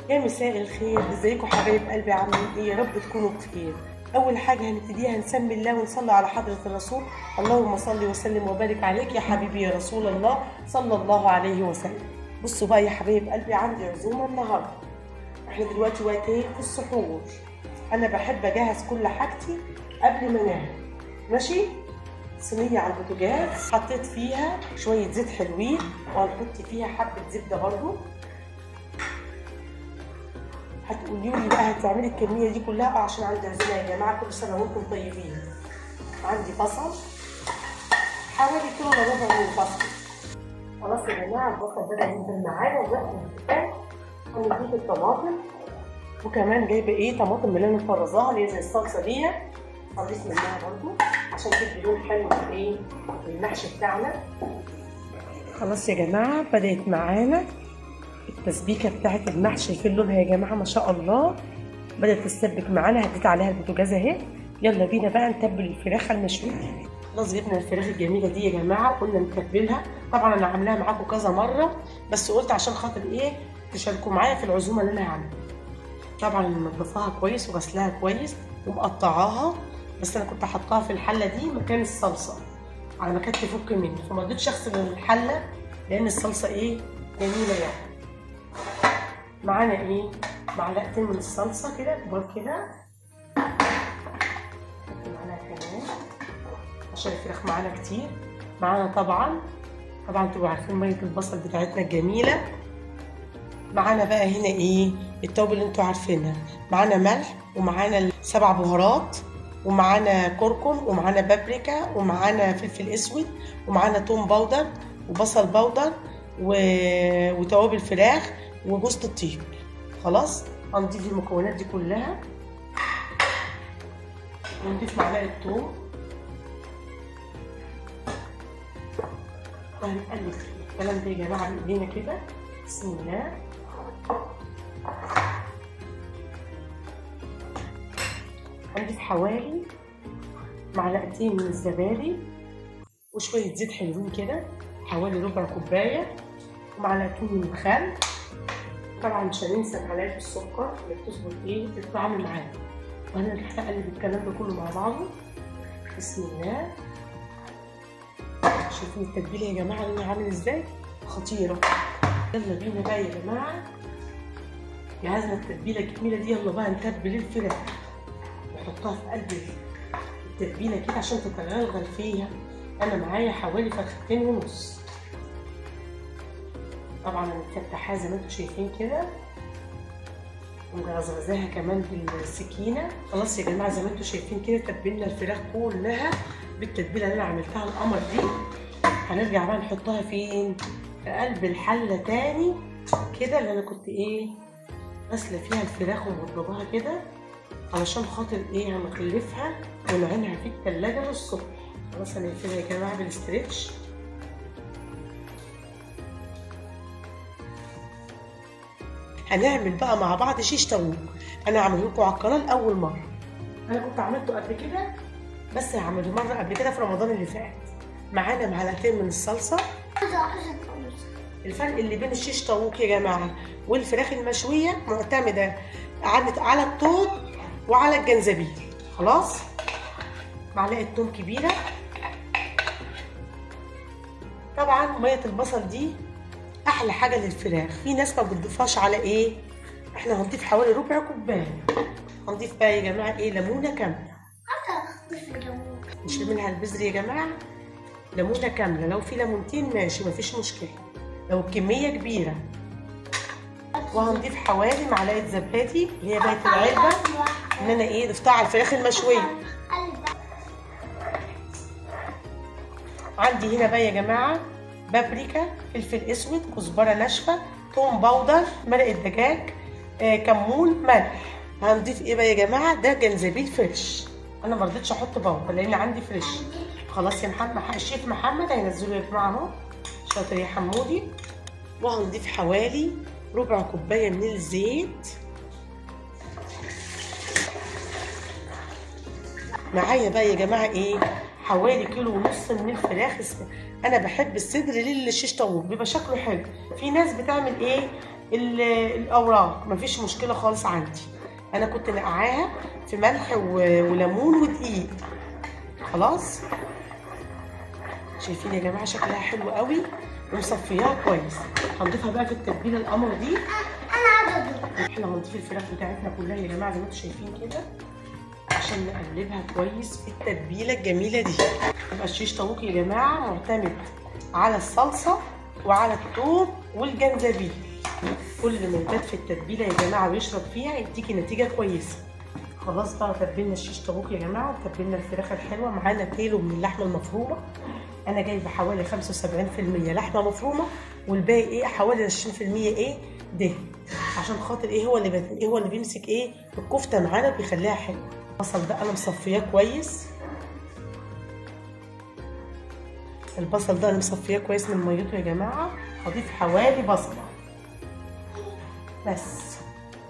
يا مساء الخير ازيكم حبايب قلبي عاملين ايه يا رب تكونوا بخير اول حاجه هنبتديها نسمي الله ونصلي على حضره الرسول اللهم صل وسلم وبارك عليك يا حبيبي يا رسول الله صلى الله عليه وسلم بصوا بقى يا حبايب قلبي عندي عزومه النهارده احنا دلوقتي وقت ايه في السحور انا بحب اجهز كل حاجتي قبل ما انام ماشي صينية على البوتاجاز حطيت فيها شوية زيت حلوين وهنحط فيها حبة زبدة برضو هتقولي لي بقى هتعملي الكمية دي كلها اه عشان عندي عزومة يا جماعة كل سنة وانتم طيبين عندي بصل حوالي كيلو الا ربع من البصل خلاص يا جماعة البصل بدأ ينزل معانا وقت الانتفاع هنضيف الطماطم وكمان جايبة ايه طماطم اللي انا مفرزاها اللي هي زي الصلصة دي هضيف منها برضو عشان تدي لون حلو في ايه المحشي بتاعنا خلاص يا جماعة بدأت معانا التسبيكة بتاعت المحشي في لونها يا جماعة ما شاء الله بدأت تسبك معانا هديت عليها البوتاجاز اهي يلا بينا بقى نتبل الفراخ المشوية خلاص جبنا الفراخ الجميلة دي يا جماعة قلنا نتبلها طبعا انا عاملاها معاكم كذا مرة بس قلت عشان خاطر ايه تشاركوا معايا في العزومة اللي انا هعملها طبعا منضفاها كويس وغسلاها كويس ومقطعاها بس انا كنت حطاها في الحله دي مكان الصلصه على ما كانت تفك مني فما رضيتش اغسل الحله لان الصلصه ايه جميله يعني معانا ايه معلقتين من الصلصه كده كبار كده نحط معانا كمان عشان الفراخ معانا كتير معانا طبعا طبعا انتوا عارفين ميه البصل بتاعتنا الجميله معانا بقى هنا ايه التوابل اللي انتوا عارفينها معانا ملح ومعانا سبع بهارات ومعانا كركم ومعانا بابريكا ومعانا فلفل اسود ومعانا توم باودر وبصل باودر و... وتوابل فراخ وجوز الطيب خلاص هنضيف المكونات دي كلها ونضيف معلقه توم وهنقلب الكلام ده يا جماعه بايدينا كده بسم الله هنضيف حوالي معلقتين من الزبادي وشوية زيت حلوين كده حوالي ربع كوباية ومعلقتين من الخل طبعا مش هننسى معلقة السكر اللي بتظبط ايه الطعم معانا وهنرجع نقلب الكلام ده كله مع بعضه بسم الله شايفين التتبيلة يا جماعة اللي عامل ازاي خطيرة يلا بينا بقى يا جماعة جهزنا التتبيلة الجميلة دي يلا بقى نتبل الفراخ نحطها في قلب التتبيله كده عشان تتغلغل فيها انا معايا حوالي فرختين ونص طبعا انا مفتحاها زي ما انتم شايفين كده ومغزغزاها كمان بالسكينه خلاص يا جماعه زي ما انتم شايفين كده تبلنا الفراخ كلها بالتتبيله اللي انا عملتها القمر دي هنرجع بقى نحطها فين في قلب الحله تاني كده اللي انا كنت ايه غاسله فيها الفراخ ومضبطاها كده علشان خاطر ايه هنغلفها ونعينها في التلاجة للصبح خلاص هنقفلها يا جماعة بالاسترتش هنعمل بقى مع بعض شيش طاووق انا هعمله لكم على القناة لأول مرة انا كنت عملته قبل كده بس هعمله مرة قبل كده في رمضان اللي فات معانا معلقتين من الصلصة الفرق اللي بين الشيش طاووق يا جماعة والفراخ المشوية معتمدة على الطوب وعلى الجنزبيل خلاص معلقه توم كبيره طبعا ميه البصل دي احلى حاجه للفراخ في ناس ما بتضيفهاش على ايه احنا هنضيف حوالي ربع كوبايه هنضيف بقى يا جماعه ايه ليمونه كامله مش منها البذر يا جماعه ليمونه كامله لو في ليمونتين ماشي مفيش مشكله لو الكميه كبيره وهنضيف حوالي معلقه زبادي اللي هي بقت العلبه ان انا ايه ضفتها على الفراخ المشويه عندي هنا بقى يا جماعه بابريكا فلفل اسود كزبره ناشفه توم باودر مرقه دجاج آه كمون ملح هنضيف ايه بقى يا جماعه ده جنزبيل فريش انا ما رضيتش احط باودر لان عندي فريش خلاص يا محمد الشيف محمد هينزله يا جماعه اهو شاطر يا حمودي وهنضيف حوالي ربع كوبايه من الزيت معايا بقى يا جماعه ايه حوالي كيلو ونص من الفراخ انا بحب الصدر للشيش طاووق بيبقى شكله حلو في ناس بتعمل ايه ال- الاوراق مفيش مشكله خالص عندي انا كنت نقعاها في ملح و- وليمون ودقيق خلاص شايفين يا جماعه شكلها حلو قوي ومصفياها كويس هنضيفها بقى في التتبيله القمر دي احنا هنضيف الفراخ بتاعتنا كلها يا جماعه زي ما انتم شايفين كده عشان نقلبها كويس في التتبيله الجميله دي يبقى الشيش طاووق يا جماعه معتمد على الصلصه وعلى الثوم والجنزبيل كل ما يبات في التتبيله يا جماعه ويشرب فيها يديكي نتيجه كويسه خلاص بقى تبلنا الشيش طاووق يا جماعه وتبلنا الفراخ الحلوه معانا كيلو من اللحمه المفرومه انا جايبه حوالي 75% لحمه مفرومه والباقي ايه حوالي 20% ايه دهن عشان خاطر ايه هو اللي بت... ايه هو اللي بيمسك ايه الكفته معانا بيخليها حلوه البصل ده انا مصفياه كويس البصل ده انا مصفياه كويس من ميته يا جماعه هضيف حوالي بصله بس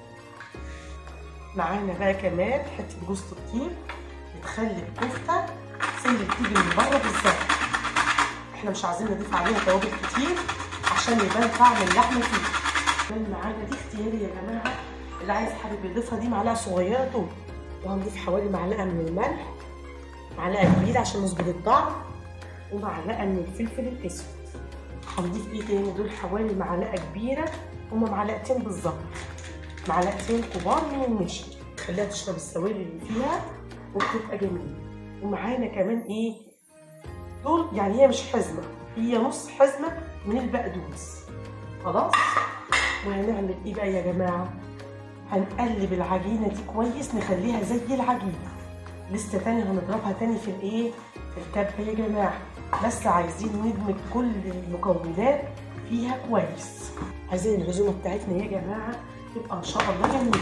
معانا بقى كمان حته جوز الطيب بتخلي الكفته زي اللي بتيجي من بره بالظبط احنا مش عايزين نضيف عليها توابل كتير عشان يبان طعم اللحمه فيه كمان معانا دي اختياري يا جماعه اللي عايز حابب يضيفها دي معلقه صغيره توم وهنضيف حوالي معلقه من الملح معلقه كبيره عشان نظبط الطعم ومعلقه من الفلفل الاسود هنضيف ايه تاني دول حوالي معلقه كبيره هما معلقتين بالظبط معلقتين كبار من النشا خليها تشرب السوائل اللي فيها وبتبقى جميله ومعانا كمان ايه دول يعني هي مش حزمه هي نص حزمه من البقدونس خلاص وهنعمل ايه بقى يا جماعه هنقلب العجينه دي كويس نخليها زي العجينه لسه تاني هنضربها تاني في الايه في الكبه يا جماعه بس عايزين ندمج كل المكونات فيها كويس عايزين العزومه بتاعتنا يا جماعه تبقى ان شاء الله جميله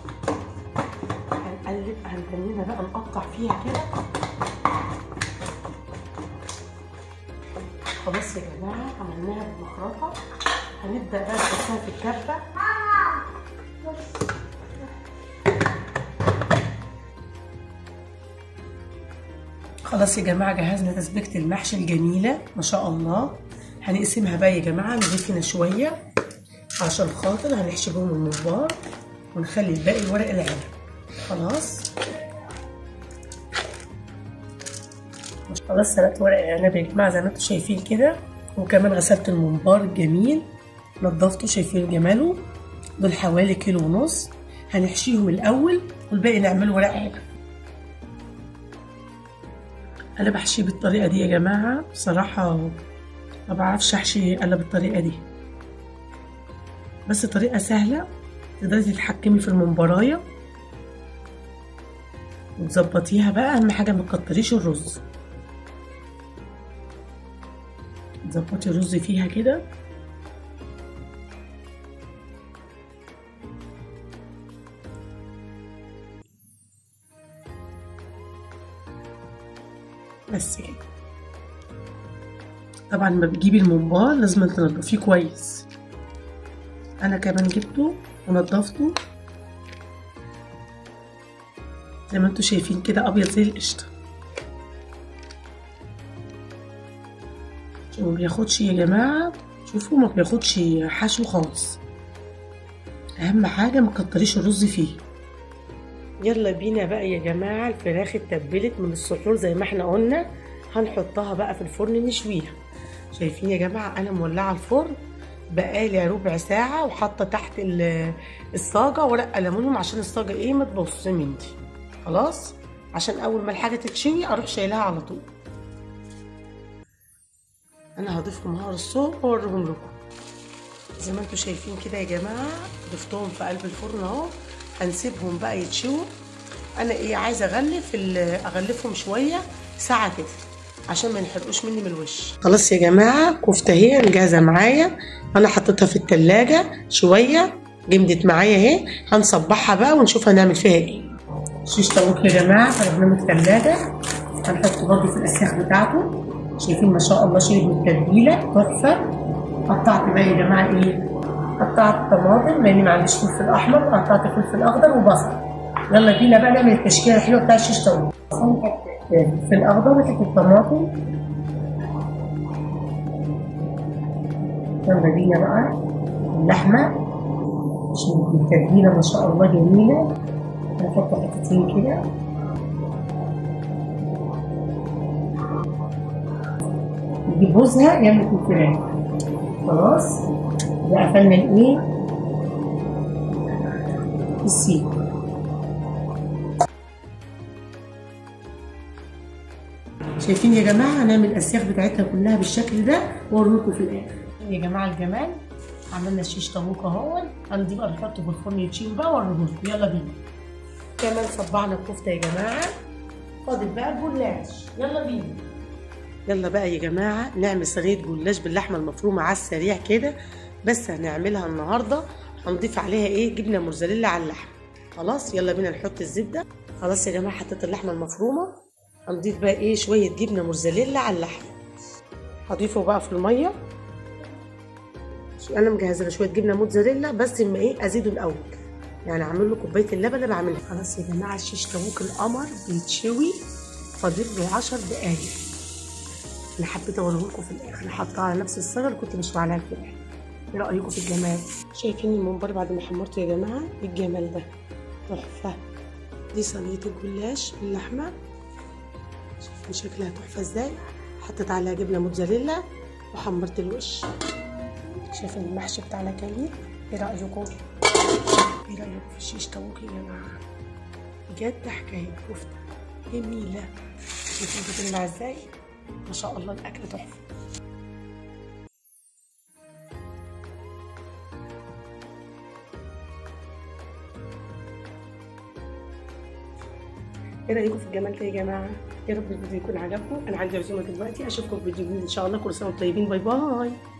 هنقلب هنتنينا بقى نقطع فيها كده خلاص يا جماعه عملناها بالمخرطه هنبدا بقى نحطها في الكبه خلاص يا جماعه جهزنا تسبيكه المحشي الجميله ما شاء الله هنقسمها بقى يا جماعه نضيف هنا شويه عشان خاطر هنحشي بهم الممبار ونخلي الباقي ورق العنب خلاص خلاص سلقت ورق العنب يا جماعه زي ما انتم شايفين كده وكمان غسلت الممبار الجميل نضفته شايفين جماله دول حوالي كيلو ونص هنحشيهم الاول والباقي نعمله ورق عنب انا بحشيه بالطريقه دي يا جماعه بصراحه ما بعرفش احشي الا بالطريقه دي بس طريقه سهله تقدري تتحكمي في الممبرايه وتظبطيها بقى اهم حاجه ما تكتريش الرز تظبطي الرز فيها كده بس كده طبعا لما بتجيبي الممبار لازم تنضفيه كويس انا كمان جبته ونضفته زي ما انتوا شايفين كده ابيض زي القشطه ما بياخدش يا جماعه شوفوا ما بياخدش حشو خالص اهم حاجه ما تكتريش الرز فيه يلا بينا بقى يا جماعه الفراخ اتبلت من السحور زي ما احنا قلنا هنحطها بقى في الفرن نشويها شايفين يا جماعه انا مولعه الفرن بقالي ربع ساعه وحاطه تحت الصاجه ورق الومنيوم عشان الصاجه ايه ما تبص مني خلاص عشان اول ما الحاجه تتشوي اروح شايلها على طول انا هضيف نهار الصبح واوريهم لكم زي ما انتم شايفين كده يا جماعه ضفتهم في قلب الفرن اهو هنسيبهم بقى يتشووا انا ايه عايزه اغلف اغلفهم شويه ساعه كده عشان ما ينحرقوش مني من الوش خلاص يا جماعه كفته اهي جاهزه معايا انا حطيتها في التلاجة شويه جمدت معايا اهي هنصبحها بقى ونشوف هنعمل فيها ايه شيش طاووق يا جماعه خرجناه من التلاجة هنحطه برضه في الاسياخ بتاعته شايفين ما شاء الله شرب من التتبيله تحفه قطعت بقى يا جماعه ايه قطعت طماطم لاني ما عنديش فلفل احمر قطعت فلفل اخضر وبصل يلا بينا بقى نعمل التشكيله الحلوه بتاع الشيش طاووق فلفل اخضر وحته الطماطم يلا بينا بقى اللحمه شوف التتبيله ما شاء الله جميله هنحط حتتين كده نجيب جوزها يعمل في الفراخ خلاص ده قفلنا الايه السيخ شايفين يا جماعه هنعمل الاسياخ بتاعتنا كلها بالشكل ده واوريكم في الاخر يا جماعه الجمال عملنا الشيش طاووق اهو هنضيف بقى نحطه في الفرن يتشيل بقى واوريكم يلا بينا كمان صبعنا الكفته يا جماعه فاضل بقى الجلاش يلا بينا يلا بقى يا جماعه نعمل صينيه جلاش باللحمه المفرومه على السريع كده بس هنعملها النهارده هنضيف عليها ايه جبنه موزاريلا على اللحم خلاص يلا بينا نحط الزبده خلاص يا جماعه حطيت اللحمه المفرومه هنضيف بقى ايه شويه جبنه موزاريلا على اللحم هضيفه بقى في الميه انا مجهزه له شويه جبنه موتزاريلا بس اما ايه ازيده الاول يعني اعمل له كوبايه اللبن اللي بعملها خلاص يا جماعه الشيش طاووق القمر بيتشوي فاضل له 10 دقايق انا حبيت اوريه لكم في الاخر حطها على نفس الصاجه اللي كنت مشوي عليها الفراخ ايه رايكم في الجمال شايفين الممبار بعد ما حمرته يا جماعه ايه الجمال ده تحفه دي صينيه الجلاش باللحمه شايفين شكلها تحفه ازاي حطيت عليها جبنه موتزاريلا وحمرت الوش شايفين المحشي بتاعنا كامل ايه رايكم ايه رايكم في الشيش طاووق يا جماعه بجد حكايه كفته جميله شايفين بتطلع ازاي ما شاء الله الاكل تحفه ايه رايكم في الجمال ده يا جماعه يا رب الفيديو يكون عجبكم انا عندي عزومه دلوقتي اشوفكم في فيديو جديد ان شاء الله كل سنه وانتم طيبين باي باي